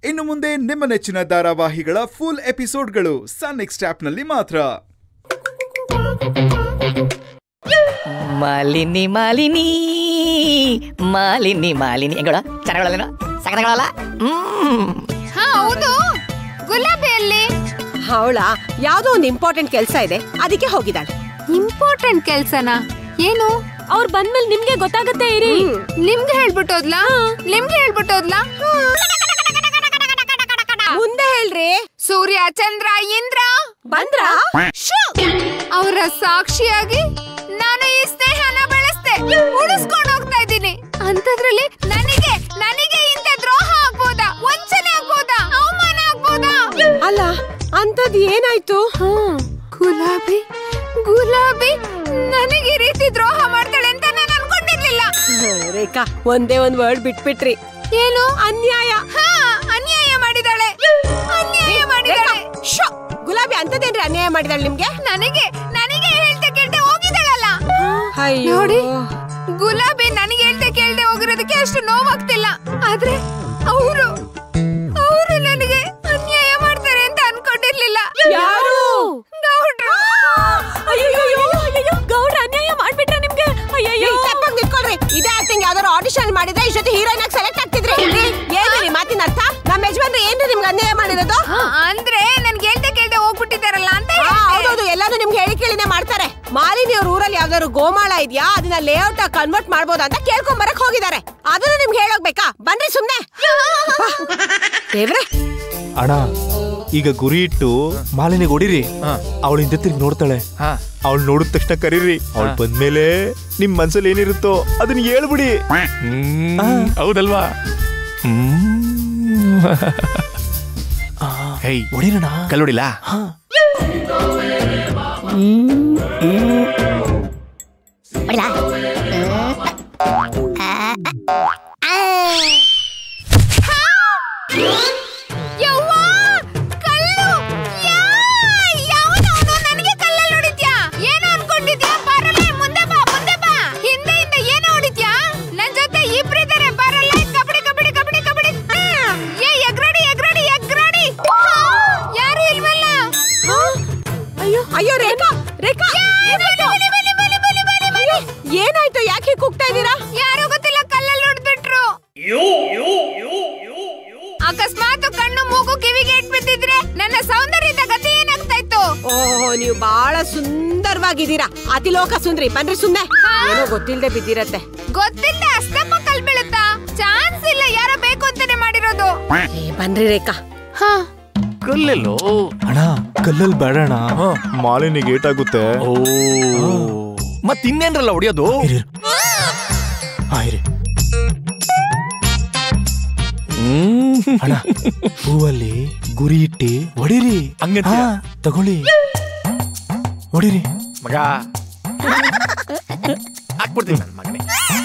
ಇನ್ನು ಮುಂದೆ ನಿಮ್ಮ ನೆಚ್ಚಿನ ಧಾರಾವಾಹಿಗಳ ಫುಲ್ ಎಪಿಸೋಡ್ಗಳು ಸನ್ ನೆಕ್ಸ್ಟ್ ಆಪ್ನಲ್ಲಿ ಮಾತ್ರ ಮಾಲಿನಿ ಮಾಲಿನಿ ಮಾಲಿನಿ ಮಾಲಿನಿ ಹೆಂಗಳ ಚೆನ್ನಾಗಳಲ್ಲ ಸಕಲಗಳಲ್ಲ ಹ್ಮ್ ಹಾ ಹೌದು ಗುಲಾಬಿ ಅಲ್ಲಿ ಅವಳ ಯಾವ್ದೋ ಒಂದು ಇಂಪಾರ್ಟೆಂಟ್ ಕೆಲಸ ಇದೆ ಅದಕ್ಕೆ ಹೋಗಿದ್ದಾಳೆ ಇಂಪಾರ್ಟೆಂಟ್ ಕೆಲ್ಸನಾ ಏನು ಅವ್ರು ಬಂದ್ಮೇಲೆ ನಿಮ್ಗೆ ಗೊತ್ತಾಗತ್ತೆ ಇರಿ ನಿಮ್ಗೆ ಹೇಳ್ಬಿಟ್ಟೋದ್ಲಾ ನಿಮ್ಗೆ ಹೇಳ್ಬಿಟ್ಟೋದ್ಲಾ ಮುಂದೆ ಹೇಳ್ರಿ ಸೂರ್ಯ ಚಂದ್ರ ಇಂದ್ರ ಬಂದ್ರ ಅವರ ಸಾಕ್ಷಿಯಾಗಿ ನಾನು ಈ ಸ್ನೇಹನ ಬೆಳೆಸ್ದೆ ಉಳಿಸ್ಕೊಂಡು ಹೋಗ್ತಾ ಇದ್ದೀನಿ ಅಂತದ್ರಲ್ಲಿ ನನಗೆ ನನಗೆ ಇಂಥ ದ್ರೋಹ ಆಗ್ಬೋದಾ ವಂಚನೆ ಆಗ್ಬೋದಾ ಅವಮಾನ ಆಗ್ಬೋದಾ ಅಲ್ಲ ಅಂತದ್ ಏನಾಯ್ತು ಗುಲಾಬಿ ಗುಲಾಬಿ ನನಗೆ ಈ ರೀತಿ ದ್ರೋಹ ಮಾಡ್ತಾಳೆ ಅಂತ ನಾನು ಅನ್ಕೊಂಡಿರ್ಲಿಲ್ಲ ರೇಖಾ ಒಂದೇ ಒಂದ್ ವರ್ಡ್ ಬಿಟ್ಬಿಟ್ರಿ ಏನು ಅನ್ಯಾಯ ಹಾ ಅನ್ಯಾಯ ಮಾಡಿದಾಳೆ ಅನ್ಯಾಯ ಮಾಡಿದಾಳೆ ಶೋ! ಗುಲಾಬಿ ಅಂತದೇನ್ರಿ ಅನ್ಯಾಯ ಮಾಡಿದಾಳೆ ನಿಮ್ಗೆ ನನಗೆ ನನಗೆ ಹೇಳ್ತೆ ಕೇಳ್ತೆ ಹೋಗಿದ್ದಾಳಲ್ಲ ಅಯ್ಯೋ. ನೋಡಿ ಗುಲಾಬಿ ನನಗೆ ಹೇಳ್ತೆ ಕೇಳ್ದೆ ಹೋಗಿರೋದಕ್ಕೆ ಅಷ್ಟು ನೋವಾಗ್ತಿಲ್ಲ ಆದ್ರೆ ಅವರು ಅವರು ನನಗೆ ಅನ್ಯಾಯ ಮಾಡ್ತಾರೆ ಅಂತ ಅನ್ಕೊಂಡಿರ್ಲಿಲ್ಲ ಯಾರು? ಗೌಡ್ರು ಗೌಡ್ರ ಅನ್ಯಾಯ ಮಾಡ್ಬಿಟ್ರ ನಿಮ್ಗೆ ಅಯ್ಯಯ್ಯೋ ಏ, ತಪ್ಪಾಗ್ ನಿಂತ್ಕೊಳ್ರಿ ಇದೇ ಆಕ್ಟಿಂಗ್ ಯಾವ್ದಾರು ಆಡಿಷನ್ ಮಾಡಿದ್ರೆ ಇಷ್ಟೊತ್ತಿ ಹೀರೋಯಿನ್ ಆಗಿ ಸೆಲೆಕ್ಟ್ ಆಗ್ತಿದ್ರಿ ಏನ್ರಿ ಮಾತಿನ ಅರ್ಥ ನಮ್ಮ ಯಜಮಾನ್ರು ಏನ್ರಿ ನಿಮ್ಗೆ ಅನ್ಯಾಯ ಮಾಡಿರೋದು ಹಾ, ಅಂದ್ರೆ ನನ್ಗೆ ಹೇಳ್ತೆ ಕೇಳ್ದೆ ಹೋಗ್ಬಿಟ್ಟಿದಾರಲ್ಲ ಅಂತ ಹಾ, ಹೇಳ್ದೆ. ಹೌದೌದು ಎಲ್ಲಾನು ನಿಮ್ಗೆ ಹೇಳಿ ಕೇಳಿನೇ ಮಾಡ್ತಾರೆ ಮಾಲಿನಿ ಅವ್ರ ಊರಲ್ಲಿ ಯಾವ್ದಾದ್ರು ಗೋಮಾಳ ಇದ್ಯಾ ಅದನ್ನ ಲೇಔಟ್ ಆಗಿ ಕನ್ವರ್ಟ್ ಮಾಡ್ಬೋದಾ ಅಂತ ಕೇಳ್ಕೊಂಡ್ ಬರಕ್ ಹೋಗಿದ್ದಾರೆ ಅದನ್ನು ನಿಮ್ಗೆ ಹೇಳೋಗ್ಬೇಕಾ ಬನ್ರಿ ಸುಮ್ನೆ ದೇವ್ರೆ ಅಣ್ಣ ಈಗ ಗುರಿ ಇಟ್ಟು ಮಾಲಿನಿಗೆ ಹೊಡಿರಿ ಅವಳು ಹಿಂದೆ ತಿರ್ಗಿ ನೋಡ್ತಾಳೆ ಅವಳು ನೋಡಿದ ತಕ್ಷಣ ಕರೀರಿ ಅವಳು ಬಂದ್ಮೇಲೆ ನಿಮ್ ಮನ್ಸಲ್ಲಿ ಏನಿರುತ್ತೋ ಅದನ್ನ ಹೇಳ್ಬಿಡಿ ಹೌದಲ್ವಾ ಹೇ ಹೊಡಿರೋಣ ಕಲ್ಲೊಡಿಲಾ ಹೊಡಿಲಾ? ಯವ್ವಾ, ಕಲ್ಲು! ಯಾ! ಯಾವನವ್ನು ನನಗೆ ಕಲ್ಲಲ್ಲಿ ಹೊಡಿತ್ಯಾ? ಏನು ಅನ್ಕೊಂಡಿದ್ಯಾ? ಬರಲೇ, ಮುಂದೆ ಬಾ, ಮುಂದೆ ಬಾ. ಹಿಂದೆಯಿಂದ ಏನು ಹೊಡಿತ್ಯಾ? ನನ್ ಜೊತೆ ಇಬ್ರಿದಾರೆ, ಬರಲೇ, ಕಬಡ್ಡಿ, ಕಬಡ್ಡಿ, ಕಬಡ್ಡಿ, ಕಬಡ್ಡಿ. ಆ! ಏ, ಎಗ್ರಾಡಿ, ಎಗ್ರಾಡಿ, ಎಗ್ರಾಡಿ. ಆ! ಯಾರು ಇಲ್ವಲ್ಲ? ಅಯ್ಯೋ ಅಯ್ಯೋ ರೇಖಾ ರೇಖಾ ಏನಾಯ್ತು? ಬನ್ನಿ, ಬನ್ನಿ, ಬನ್ನಿ, ಬನ್ನಿ, ಬನ್ನಿ, ಬನ್ನಿ. ಏನಾಯ್ತು ಯಾಕೆ ಹೀಗ್ ಕೂಗ್ತಾ ಇದ್ದೀರಾ ಯಾರೋ ಗೊತ್ತಿಲ್ಲ ಕಲ್ಲಲ್ಲಿ ಹೊಡ್ದ್ಬಿಟ್ರು ಅಕಸ್ಮಾತ್ ಕಣ್ಣು ಮೂಗು ಕಿವಿಗೆ ಇಟ್ ಬಿದ್ದಿದ್ರೆ ನನ್ನ ಸೌಂದರ್ಯದ ಗತಿ ಏನಾಗ್ತಾ ಇತ್ತು ಓಹೋ ನೀವು ಬಹಳ ಸುಂದರವಾಗಿದ್ದೀರಾ ಅತಿಲೋಕ ಸುಂದ್ರಿ ಬನ್ರಿ ಸುಮ್ನೆ ಏನೋ ಗೊತ್ತಿಲ್ದೆ ಬಿದ್ದಿರತ್ತೆ ಗೊತ್ತಿಲ್ಲ ಅಸ್ತಮ್ಮ ಕಲ್ ಬೀಳುತ್ತಾ ಚಾನ್ಸ್ ಇಲ್ಲ ಯಾರೋ ಬೇಕು ಅಂತಾನೆ ಮಾಡಿರೋದು ಏ, ಬನ್ರಿ ರೇಖಾ ಹಾ ಕಲ್ಲೆಲ್ಲೋ ಅಣ್ಣ ಕಲ್ಲಲ್ಲಿ ಬೇಡ ಅಣ್ಣ ಮಾಲಿನಿಗೆ ಏಟಾಗುತ್ತೆ ಓ ಮತ್ ಇನ್ನೇನ್ರಲ್ಲ ಹೊಡಿಯೋದು ಇರಿ, ಇರಿ. ಆ, ಇರಿ. ಅಣ್ಣ ಹೂವಲ್ಲಿ ಗುರಿ ಇಟ್ಟಿ ಹೊಡಿರಿ ಹಂಗಂತೀಯ? ಹಾ, ತಗೊಳ್ಳಿ ಹೊಡಿರಿ ಮಗ ಹಾಕ್ಬಿಡ್ತೀನಿ ನನ್ನ ಮಗನೇ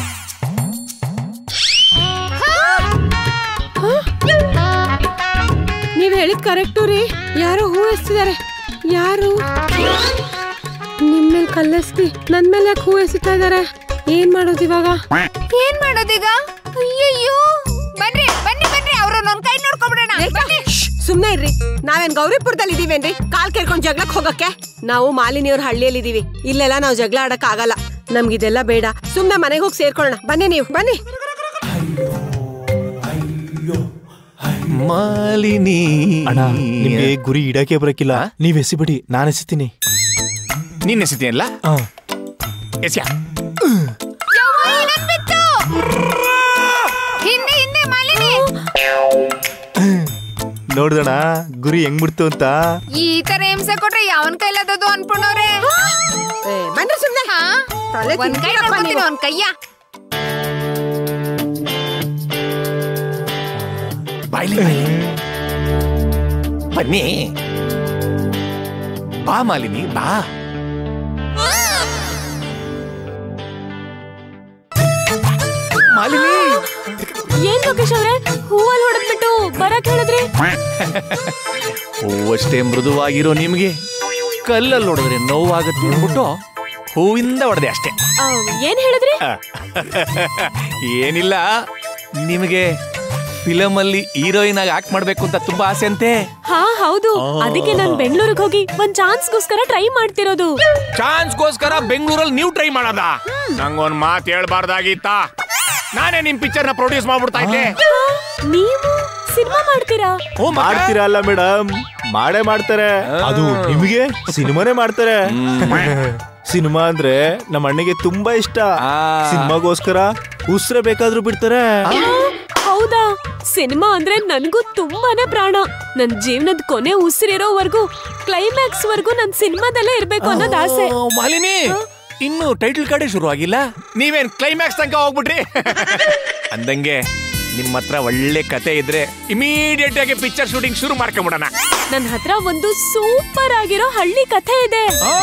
ನೀವ್ ಹೇಳಿದ್ ಕರೆಕ್ಟು ರೀ ಯಾರೋ ಹೂ ಎಸ್ತಿದ್ದಾರೆ ಯಾರು ನಿಮ್ಮೇಲ್ ಕಲ್ಲೆಸ್ತಿ ನನ್ ಮೇಲೆ ಯಾಕೆ ಹೂ ಎಸಿತಾ ಇದಾರೆ ಏನ್ ಮಾಡೋದು ಇವಾಗ ಏನ್ ಮಾಡೋದೀಗ ಅಯ್ಯಯ್ಯೋ ಬನ್ರಿ ಬನ್ನಿ ಬನ್ನಿ ಅವ್ರನ್ನ ಒಂದ್ ಕೈ ನೋಡ್ಕೊಬಿಡೋಣ ಬನ್ನಿ ಸುಮ್ನೆ ಇರ್ರಿ ನಾವೇನ್ ಗೌರಿಪುರದಲ್ಲಿ ಇದೀವೇನ್ರಿ ಕಾಲ್ ಕೇಳ್ಕೊಂಡ್ ಜಗಳಕ್ ಹೋಗಕ್ಕೆ ನಾವು ಮಾಲಿನಿಯವ್ರ ಹಳ್ಳಿಯಲ್ಲಿ ಇದೀವಿ ಇಲ್ಲೆಲ್ಲ ನಾವು ಜಗಳ ಆಡಕ್ ಆಗಲ್ಲ ನಮ್ಗಿದೆಲ್ಲ ಬೇಡ ಸುಮ್ನೆ ಮನೆಗೆ ಹೋಗಿ ಸೇರ್ಕೊಳ್ಳೋಣ ಬನ್ನಿ ನೀವು ಬನ್ನಿ ಮಾಲಿನಿ ಅಣ್ಣ ನಿಮ್ಗೆ ಗುರಿ ಇಡಕ್ಕೆ ಬರಕಿಲ್ಲ ನೀವ್ ಎಸಿಬಿಡಿ ನಾನ್ ಎಸಿತೀನಿ ನೀನ್ ಎಸಿತೀಯಲ್ಲ ಆ, ಎಸ್ಯಾ ಯವ್ವ, ಇನ್ನೊಂದ್ ಬಿತ್ತು. ಹಿಂದೆ ಹಿಂದೆ ಮಾಲಿನಿ ನೋಡ್ದಣ್ಣ ಗುರಿ ಹೆಂಗ್ ಬಿಡ್ತು ಅಂತ ಈ ತರ ಹಿಂಸೆ ಕೊಟ್ರೆ ಯಾವನ್ ಕೈಲದದು ಅನ್ಕೊಂಡವ್ರೆ ಏ, ಬನ್ರಿ ಸುಮ್ನೆ ಹಾ ತಲೆ ಒಂದ್ ಕೈ ತಿಂತೀರಪ್ಪ ನೋಡ್ಕೊತೀನಿ ನೀವು. ಒಂದ್ ಕೈಯ ಬಾಯ್ಲಿ ಬಾಯ್ಲಿ. ಬನ್ನಿ ಬಾ ಮಾಲಿನಿ ಬಾ ಮಾಲಿನಿ ಏನ್ ಲೋಕೇಶ್ ಅವ್ರೆ ಹೂವಲ್ಲಿ ಹೊಡೆದ್ಬಿಟ್ಟು ಬರಕ್ ಹೇಳಿದ್ರಿ ಹೂವಷ್ಟೇ ಮೃದುವಾಗಿರೋ ನಿಮ್ಗೆ ಕಲ್ಲಲ್ಲಿ ಹೊಡೆದ್ರೆ ನೋವಾಗುತ್ತೆ ಅಂದ್ಬಿಟ್ಟು ಹೂವಿಂದ ಹೊಡೆದೆ ಅಷ್ಟೇ ಆ, ಏನ್ ಹೇಳಿದ್ರಿ ಏನಿಲ್ಲ ನಿಮಗೆ ಫಿಲಮ್ ಅಲ್ಲಿ ಹೀರೋಯಿನ್ ಆಗಿ ಆಕ್ಟ್ ಮಾಡ್ಬೇಕು ಅಂತ ತುಂಬಾ ಆಸೆ ಅಂತೆ ಹಾ ಹೌದು ಅದಕ್ಕೆ ನಾನ್ ಬೆಂಗಳೂರಿಗೆ ಹೋಗಿ ಒಂದ್ ಚಾನ್ಸ್ಗೋಸ್ಕರ ಟ್ರೈ ಮಾಡ್ತಿರೋದು ಚಾನ್ಸ್ಗೋಸ್ಕರ ಬೆಂಗಳೂರಲ್ಲಿ ನೀವು ಟ್ರೈ ಮಾಡದ ನಂಗೊಂದ್ ಮಾತು ಹೇಳ್ಬಾರ್ದಾಗಿತ್ತ ನಾನೇ ನಿಮ್ ಪಿಕ್ಚರ್ ನ ಪ್ರೊಡ್ಯೂಸ್ ಮಾಡ್ಬಿಡ್ತಾ ಇದ್ದೆ ಹಾ, ನೀವು ಸಿನಿಮಾ ಮಾಡ್ತೀರಾ ಹ್ಞೂ ಮತ್ತೆ? ಮಾಡ್ತೀರಲ್ಲ ಮೇಡಮ್ ಮಾಡೇ ಮಾಡ್ತಾರೆ ಅದು ನಿಮಗೆ ಸಿನಿಮಾನೇ ಮಾಡ್ತಾರೆ ಸಿನಿಮಾ ಅಂದ್ರೆ ನಮ್ಮ ಅಣ್ಣಗೆ ತುಂಬಾ ಇಷ್ಟ ಆ. ಸಿನಿಮಾಗೋಸ್ಕರ ಉಸ್ರೆ ಬೇಕಾದ್ರೂ ಬಿಡ್ತಾರೆ ಆ, ಹೌದಾ ಸಿನಿಮಾ ಅಂದ್ರೆ ನನ್ಗೂ ತುಂಬಾನೇ ಪ್ರಾಣ ನನ್ ಜೀವನದ ಕೊನೆ ಉಸಿರಿರೋವರೆಗೂ ಕ್ಲೈಮ್ಯಾಕ್ಸ್ ವರ್ಗೂ ನನ್ ಸಿನಿಮಾದಲ್ಲೇ ಇರ್ಬೇಕು ಅನ್ನೋದ್ ಆಸೆ ಓ, ಮಾಲಿನಿ ಇನ್ನು ಟೈಟಲ್ ಕಾರ್ಡೇ ಶುರು ಆಗಿಲ್ಲ ನೀವೇನ್ ಕ್ಲೈಮ್ಯಾಕ್ಸ್ ತನಕ ಹೋಗ್ಬಿಟ್ರಿ ಅಂದಂಗೆ ನಿಮ್ಮ ಹತ್ರ ಒಳ್ಳೆ ಕತೆ ಇದ್ರೆ ಇಮಿಡಿಯೇಟ್ ಆಗಿ ಪಿಕ್ಚರ್ ಶೂಟಿಂಗ್ ಶುರು ಮಾಡ್ಕೊಂಬಿಡೋಣ ನನ್ ಹತ್ರ ಒಂದು ಸೂಪರ್ ಆಗಿರೋ ಹಳ್ಳಿ ಕಥೆ ಇದೆ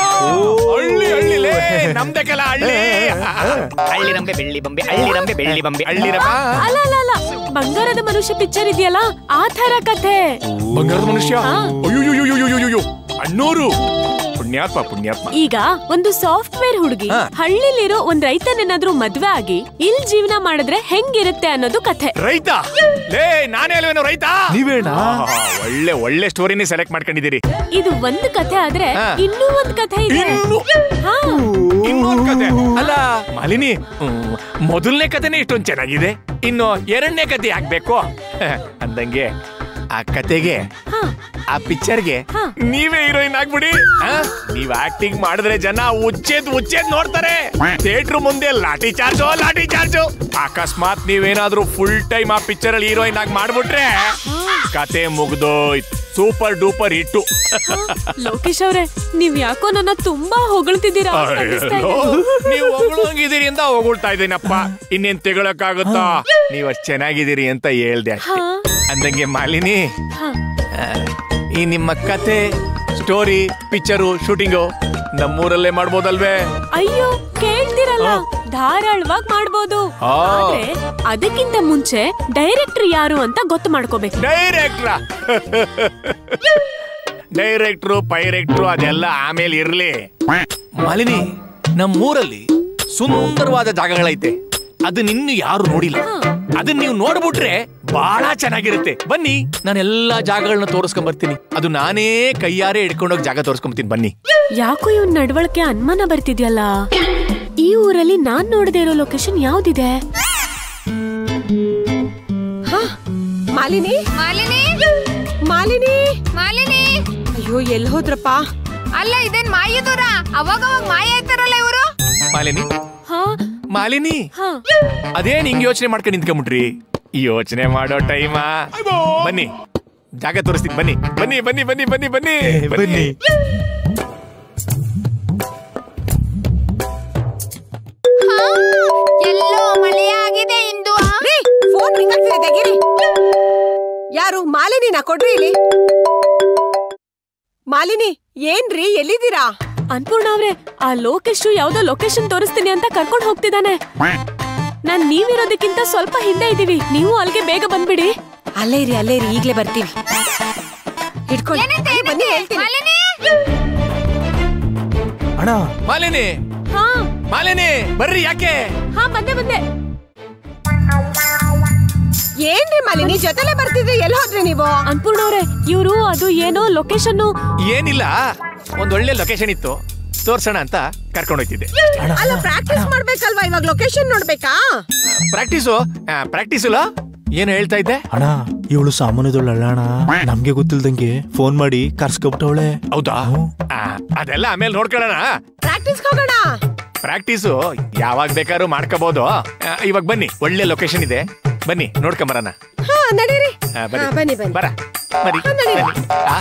ಹಳ್ಳಿ ಹಳ್ಳಿಲೇ ನಮ್ದೇ ಕಲ ಹಳ್ಳಿ ಹಳ್ಳಿ ರಂಬೆ ಬೆಳ್ಳಿ ಬೊಂಬೆ ಹಳ್ಳಿ ರಂಬೆ ಬೆಳ್ಳಿ ಬೊಂಬೆ ಹಳ್ಳಿ ರಮ್ಮ ಅಲ್ಲ ಅಲ್ಲ ಅಲ್ಲ ಬಂಗಾರದ ಮನುಷ್ಯ ಪಿಕ್ಚರ್ ಇದೆಯಲ್ಲ ಆ ತರ ಕಥೆ ಬಂಗಾರದ ಮನುಷ್ಯ ಹಾ. ಅಯ್ಯೋಯ್ಯೋಯ್ಯೋಯ್ಯೋಯ್ಯೋ ಅಣ್ಣೂರು ಪುಣ್ಯಾತ್ಮ ಪುಣ್ಯಾತ್ಮ ಈಗ ಒಂದು ಸಾಫ್ಟ್ವೇರ್ ಹುಡುಗಿ ಹಾ. ಹಳ್ಳಿಲಿರೋ ಒಂದ್ ರೈತನೇನಾದ್ರೂ ಮದ್ವೆ ಆಗಿ ಇಲ್ ಜೀವನ ಮಾಡಿದ್ರೆ ಹೆಂಗಿರುತ್ತೆ ಅನ್ನೋದು ಕಥೆ ರೈತ ಲೇ ನಾನೇ ಅಲ್ವೇನೋ ರೈತ ನೀವೇನಾ ಆಹಾ, ಒಳ್ಳೆ ಒಳ್ಳೆ ಸ್ಟೋರಿನೇ ಸೆಲೆಕ್ಟ್ ಮಾಡ್ಕೊಂಡಿದ್ದೀರಿ ಇದು ಒಂದ್ ಕಥೆ ಆದ್ರೆ ಹಾ. ಇನ್ನೂ ಒಂದ್ ಕಥೆ ಇದೆ ಇನ್ನು? ಹಾ ಇನ್ನೊಂದ್ ಕತೆ ಅಲ್ಲ ಮಾಲಿನಿ ಹ್ಮ್, ಮೊದಲನೇ ಕತೆನೇ ಇಷ್ಟೊಂದ್ ಚೆನ್ನಾಗಿದೆ ಇನ್ನು ಎರಡನೇ ಕತೆ ಆಗ್ಬೇಕು ಅಂದಂಗೆ ಆ ಕತೆಗೆ ಹಾ ಆ ಪಿಕ್ಚರ್ಗೆ ಹಾ. ನೀವೇ ಹೀರೋಯಿನ್ ಆಗ್ಬಿಡಿ ಆ? ನೀವ್ ಆಕ್ಟಿಂಗ್ ಮಾಡಿದ್ರೆ ಜನ ಉಚ್ಚೇದ್ ಉಚ್ಚೇದ್ ನೋಡ್ತಾರೆ ಥಿಯೇಟರ್ ಮುಂದೆ ಲಾಠಿ ಚಾರ್ಜು ಲಾಠಿ ಚಾರ್ಜು ಅಕಸ್ಮಾತ್ ನೀವೇನಾದ್ರೂ ಫುಲ್ ಟೈಮ್ ಆ ಪಿಕ್ಚರ್ ಅಲ್ಲಿ ಹೀರೋಯಿನ್ ಆಗಿ ಮಾಡ್ಬಿಟ್ರೆ ಕತೆ ಮುಗ್ದೋಯ್ತು ಸೂಪರ್ ಡೂಪರ್ ಹಿಟ್ಟು ಲೋಕೇಶ್ ಅವ್ರೆ ನೀವ್ ಯಾಕೋ ನನ್ನ ತುಂಬಾ ಹೊಗಳ್ತಿದ್ದೀರಾ ಅಂತ ಅನಿಸ್ತಾ ಇದೆ. ನೀವು ಹೊಗಳಂಗಿದ್ದೀರಿ ಅಂತ ಹೊಗಳ್ತಾ ಇದ್ದೀನಪ್ಪ ಇನ್ನೇನ್ ತೆಗೊಳಕ್ಕಾಗುತ್ತಾ ನೀವ್ ಅಷ್ಟ್ ಚೆನ್ನಾಗಿದ್ದೀರಿ ಅಂತ ಹೇಳ್ದೆ ಅಷ್ಟೇ. ಹಾ ಅಂದಂಗೆ ಮಾಲಿನಿ ಹಾ ಆ, ಈ ನಿಮ್ಮ ಕತೆ ಸ್ಟೋರಿ ಪಿಕ್ಚರು ಶೂಟಿಂಗು ನಮ್ಮೂರಲ್ಲೇ ಮಾಡ್ಬೋದಲ್ವೇ ಅಯ್ಯೋ ಕೇಳ್ತಿರಲ್ಲ ಧಾರಾಳವಾಗಿ ಮಾಡ್ಬೋದು ಆ. ಆದ್ರೆ ಅದಕ್ಕಿಂತ ಮುಂಚೆ ಡೈರೆಕ್ಟರ್ ಯಾರು ಅಂತ ಗೊತ್ತು ಮಾಡ್ಕೋಬೇಕು ಡೈರೆಕ್ಟ್ರ ಡೈರೆಕ್ಟ್ರು ಪೈರೆಕ್ಟ್ರು ಅದೆಲ್ಲ ಆಮೇಲೆ ಇರ್ಲಿ ಮಾಲಿನಿ ನಮ್ಮೂರಲ್ಲಿ ಸುಂದರವಾದ ಜಾಗಗಳೈತೆ ಅದನ್ನ ಇನ್ನು ಯಾರು ನೋಡಿಲ್ಲ ಅದನ್ನ ನೀವು ನೋಡ್ಬಿಟ್ರೆ ಬಹಳ ಚೆನ್ನಾಗಿರುತ್ತೆ ಬನ್ನಿ ನಾನು ಎಲ್ಲಾ ಜಾಗಗಳನ್ನ ತೋರಿಸ್ಕೊಂಡ್ ಬರ್ತೀನಿ ಅದು ನಾನೇ ಕೈಯಾರೆ ಹಿಡ್ಕೊಂಡೋಗಿ ಜಾಗ ತೋರಿಸ್ಕೊಂಬರ್ತೀನಿ ಬನ್ನಿ ಯಾಕೋ ಇವನ್ ನಡವಳಿಕೆ ಅನುಮಾನ ಬರ್ತಿದ್ಯಲ್ಲ ಈ ಊರಲ್ಲಿ ನಾನ್ ನೋಡದೆ ಇರೋ ಲೊಕೇಶನ್ ಯಾವ್ದಿದೆ ಹಾ ಮಾಲಿನಿ ಮಾಲಿನಿ ಮಾಲಿನಿ ಮಾಲಿನಿ ಅಯ್ಯೋ ಎಲ್ ಹೋದ್ರಪ್ಪ ಅಲ್ಲ ಇದೇನ್ ಮಾಯದೂರ ಅವಾಗ ಅವಾಗ ಮಾಯ ಆಯ್ತಾರಲ್ಲ ಇವರು ಮಾಲಿನಿ ಹಾ ಮಾಲಿನಿ ಹಾ ಅದೇನ್ ಹಿಂಗ್ ಯೋಚನೆ ಮಾಡ್ಕೊಂಡು ನಿಂತ್ಕೊಂಡ್ಬಿಟ್ರಿ ಯೋಚನೆ ಮಾಡೋ ಟೈಮಾ ಬನ್ನಿ ಜಾಗ ತೋರಿಸ್ತೀನಿ ಬನ್ನಿ ಬನ್ನಿ ಬನ್ನಿ ಬನ್ನಿ ಬನ್ನಿ ಬನ್ನಿ ಬನ್ನಿ ಹಾ, ಎಲ್ಲೋ ಮಳೆಯಾಗಿದೆ ಇಂದು ರೀ ಫೋನ್ ರಿಂಗ್ ಆಗ್ತಿದೆ ತೆಗೀರಿ ಯಾರು ಮಾಲಿನಿನ ಕೊಡ್ರಿ ಇಲ್ಲಿ ಮಾಲಿನಿ ಏನ್ರಿ ಎಲ್ಲಿದ್ದೀರಾ ಅನ್ಪೂರ್ಣ ಅವ್ರೆ ಆ ಲೋಕೇಶ್ ಯಾವ್ದೋ ಲೊಕೇಶನ್ ತೋರಿಸ್ತೀನಿ ಅಂತ ಕರ್ಕೊಂಡ್ ಹೋಗ್ತಿದ್ದಾನೆ ನಾನ್ ನೀವಿರೋದಕ್ಕಿಂತ ಸ್ವಲ್ಪ ಹಿಂದೆ ಇದೀವಿ ನೀವು ಅಲ್ಲಿಗೆ ಬೇಗ ಬಂದ್ಬಿಡಿ ಅಲ್ಲೇ ಇರಿ ಅಲ್ಲೇ ಇರಿ ಈಗ್ಲೇ ಬರ್ತೀವಿ ಹಿಡ್ಕೊಳ್ಳಿ ಏನಂತೆ, ಅಯ್ಯೋ, ಬನ್ನಿ ಏನಂತೆ? ಹೇಳ್ತೀನಿ ಮಾಲಿನಿ ಅಣ್ಣ ಮಾಲಿನಿ ಹಾ ಮಾಲಿನಿ ಬರ್ರಿ ಯಾಕೆ ಹಾ ಬಂದೆ ಬಂದೆ ಏನ್ರಿ ಮಾಲಿನಿ ಜೊತೆಲೆ ಬರ್ತಿದ್ರಿ ಎಲ್ಲಿ ಹೋದ್ರಿ ನೀವು ಅನ್ಪೂರ್ಣ ಅವ್ರೆ ಇವ್ರು ಅದು ಏನೋ ಲೊಕೇಶನ್ ಏನಿಲ್ಲ ಒಂದ್ ಒಳ್ಳೆ ಲೊಕೇಶನ್ ಇತ್ತು ತೋರ್ಸೋಣ ಅಂತ ಕರ್ಕೊಂಡು ಹೋಗ್ತಿದ್ದೆ ಅಲ್ಲ ಪ್ರಾಕ್ಟೀಸ್ ಮಾಡ್ಬೇಕಲ್ವಾ ಇವಾಗ ಲೊಕೇಶನ್ ನೋಡ್ಬೇಕಾ ಪ್ರಾಕ್ಟೀಸು ಪ್ರಾಕ್ಟೀಸಲ್ಲ ಏನು ಹೇಳ್ತಾ ಇದ್ದೆ ಅಣ್ಣ ಇವಳು ಸಾಮಾನ್ಯದವಳು ಅಣ್ಣ ನಮ್ಗೆ ಗೊತ್ತಿಲ್ದಂಗೆ ಫೋನ್ ಮಾಡಿ ಕರ್ಸ್ಕೊಬಿಟ್ಟವಳೆ ಹೌದಾ ಆ, ಅದೆಲ್ಲ ಆಮೇಲೆ ನೋಡ್ಕೊಳ್ಳೋಣ ಪ್ರಾಕ್ಟೀಸ್ ಹೋಗೋಣ ಪ್ರಾಕ್ಟೀಸು ಯಾವಾಗ ಬೇಕಾದ್ರೂ ಮಾಡ್ಕೋಬಹುದು ಇವಾಗ ಬನ್ನಿ ಒಳ್ಳೆ ಲೊಕೇಶನ್ ಇದೆ ಬನ್ನಿ ನೋಡ್ಕೊಂಬರೋಣ ಹಾ ನಡೀರಿ ಆ, ಹಾ, ಬನ್ನಿ ಬನ್ನಿ ಬನ್ನಿ ಬರ ಬನ್ನಿ ಹಾ, ನಡಿ. ಬನ್ನಿ. ಆ,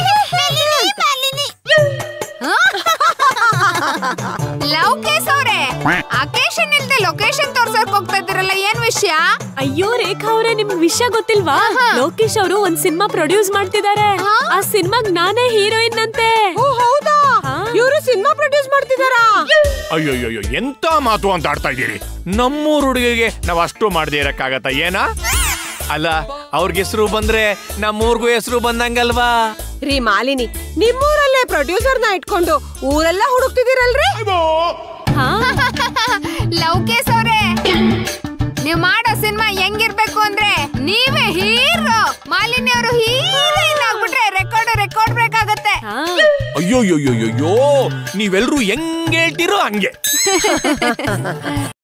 ಲೌಕೇಶ್ ಅವ್ರೆ ಅಕೇಶನ್ ಇಲ್ದೆ ಲೊಕೇಶನ್ ತೋರ್ಸಕ್ ಹೋಗ್ತಾ ಇದ್ದೀರಲ್ಲ ಏನ್ ವಿಷಯ ಅಯ್ಯೋ ರೇಖಾ ಅವ್ರೆ ನಿಮ್ಗೆ ವಿಷಯ ಗೊತ್ತಿಲ್ವಾ ಲೋಕೇಶ್ ಅವರು ಒಂದ್ ಸಿನಿಮಾ ಪ್ರೊಡ್ಯೂಸ್ ಮಾಡ್ತಿದ್ದಾರೆ ಆ ಸಿನಿಮಾಗ್ ನಾನೇ ಹೀರೋಯಿನ್ ಅಂತೆ ಓ ಹೌದಾ ಹಾ. ಇವರು ಸಿನಿಮಾ ಪ್ರೊಡ್ಯೂಸ್ ಮಾಡ್ತಿದಾರಾ ಅಯ್ಯೋಯ್ಯೋ ಎಂತ ಮಾತು ಅಂತ ಆಡ್ತಾ ಇದ್ದೀರಿ ನಮ್ಮೂರ್ ಹುಡುಗಿಗೆ ನಾವ್ ಅಷ್ಟು ಮಾಡದೇ ಇರಕ್ಕಾಗತ್ತ ಏನ ಅಲ್ಲ ಅವ್ರಿಗೆ ಹೆಸರು ಬಂದ್ರೆ ನಮ್ಮೂರ್ಗೂ ಹೆಸರು ಬಂದಂಗಲ್ವಾ ರೀ ಮಾಲಿನಿ ನಿಮ್ಮೂರಲ್ಲೇ ಪ್ರೊಡ್ಯೂಸರ್ ನ ಇಟ್ಕೊಂಡು ಊರೆಲ್ಲ ಹುಡುಕ್ತಿದ್ದೀರಲ್ರಿ ಹಾ ಲೌಕೇಶ್ ಅವ್ರೆ ನೀವ್ ಮಾಡೋ ಸಿನಿಮಾ ಹೆಂಗಿರ್ಬೇಕು ಅಂದ್ರೆ ನೀವೇ ಹೀರೋ ಮಾಲಿನಿ ಅವರು ಹೀರೋಯಿನ್ ಆಗ್ಬಿಟ್ರೆ ರೆಕಾರ್ಡ್ ರೆಕಾರ್ಡ್ ಬ್ರೇಕ್ ಆಗುತ್ತೆ ಹಾ ಅಯ್ಯೋ ಅಯ್ಯೋ ಅಯ್ಯೋ ನೀವೆಲ್ರೂ ಹೆಂಗ್ ಹೇಳ್ತಿರೋ ಹಂಗೆ